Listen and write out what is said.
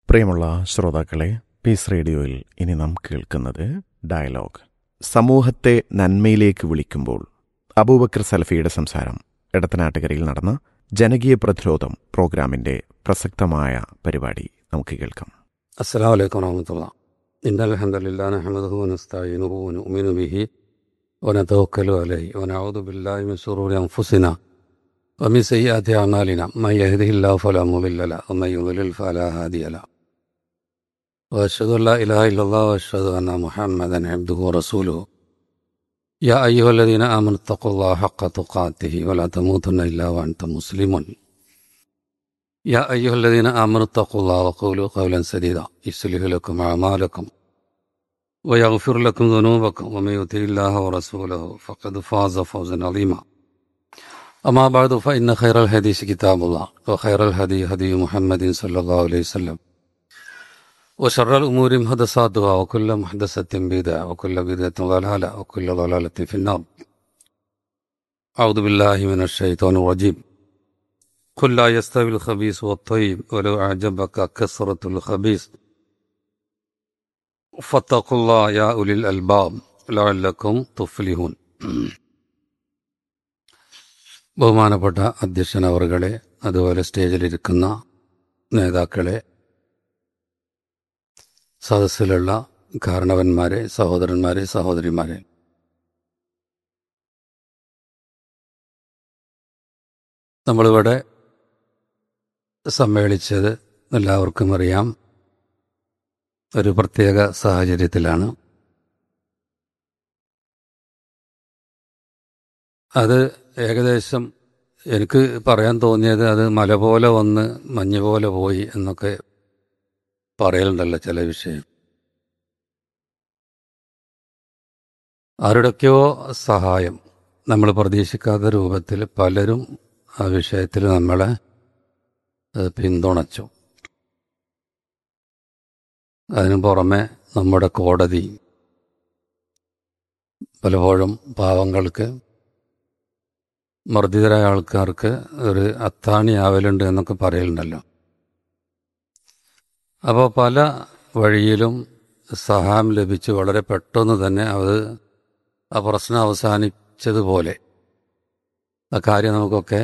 പ്രിയമുള്ള ശ്രോതാക്കളെ പീസ് റേഡിയോയിൽ ഇനി നാം കേൾക്കുന്നത് ഡയലോഗ് സമൂഹത്തെ നന്മയിലേക്ക് വിളിക്കുമ്പോൾ അബൂബക്കർ സലഫിയുടെ സംസാരം ഇടത്തനാട്ടുകരയിൽ നടന്ന ജനകീയ പ്രതിരോധം പ്രോഗ്രാമിന്റെ പ്രസക്തമായ പരിപാടി നമുക്ക് കേൾക്കാം السلام عليكم ورحمة الله إن الحمد لله نحمده ونستعينه ونؤمن به ونتوكل عليه ونعوذ بالله من شرور أنفسنا ومن سيئات أعمالنا من يهده الله فلا مضل له ومن يضلل فلا هادي له وأشهد أن لا إله إلا الله وأشهد أن محمدا عبده ورسوله يا أيها الذين آمنوا اتقوا الله حق تقاته ولا تموتن إلا وأنتم مسلمون يا أيها الذين آمنوا اتقوا الله وقولوا قولا سديدا يصلح لكم أعمالكم ويغفر لكم ذنوبكم ومن يطع الله ورسوله فقد فاز فوزا عظيما أما بعد فإن خير الحديث كتاب الله وخير الهدي هدي محمد صلى الله عليه وسلم وشر الأمور محدثاتها وكل محدثة بدعة وكل بدعة ضلالة وكل ضلالة في النار أعوذ بالله من الشيطان الرجيم قل لا يستوي الخبيث والطيب ولو أعجبك كثرة الخبيث فاتقوا الله يا أولي الألباب لعلكم تفلحون ബഹുമാനപ്പെട്ട അധ്യക്ഷൻ അവറുകളെ അതുപോലെ സ്റ്റേജിലിരിക്കുന്ന നേതാക്കളെ സദസ്സിലുള്ള കാരണവന്മാരെ സഹോദരന്മാരെ സഹോദരിമാരെ നമ്മളിവിടെ സമ്മേളിച്ചത് എല്ലാവർക്കും അറിയാം ഒരു പ്രത്യേക സാഹചര്യത്തിലാണ് അത് ഏകദേശം എനിക്ക് പറയാൻ തോന്നിയത് അത് മല പോലെ വന്ന് മഞ്ഞ് പോലെ പോയി എന്നൊക്കെ പറയലുണ്ടല്ലോ ചില വിഷയം ആരുടെയൊക്കെയോ സഹായം നമ്മൾ പ്രതീക്ഷിക്കാത്ത രൂപത്തിൽ പലരും ആ വിഷയത്തിൽ നമ്മളെ പിന്തുണച്ചു അതിനു പുറമെ നമ്മുടെ കോടതി പലപ്പോഴും പാവങ്ങൾക്ക് മർദ്ദിതരായ ആൾക്കാർക്ക് ഒരു അത്താണിയാവലുണ്ട് എന്നൊക്കെ പറയലുണ്ടല്ലോ അപ്പോൾ പല വഴിയിലും സഹായം ലഭിച്ച് വളരെ പെട്ടെന്ന് തന്നെ അത് ആ പ്രശ്നം അവസാനിച്ചതുപോലെ ആ കാര്യം നമുക്കൊക്കെ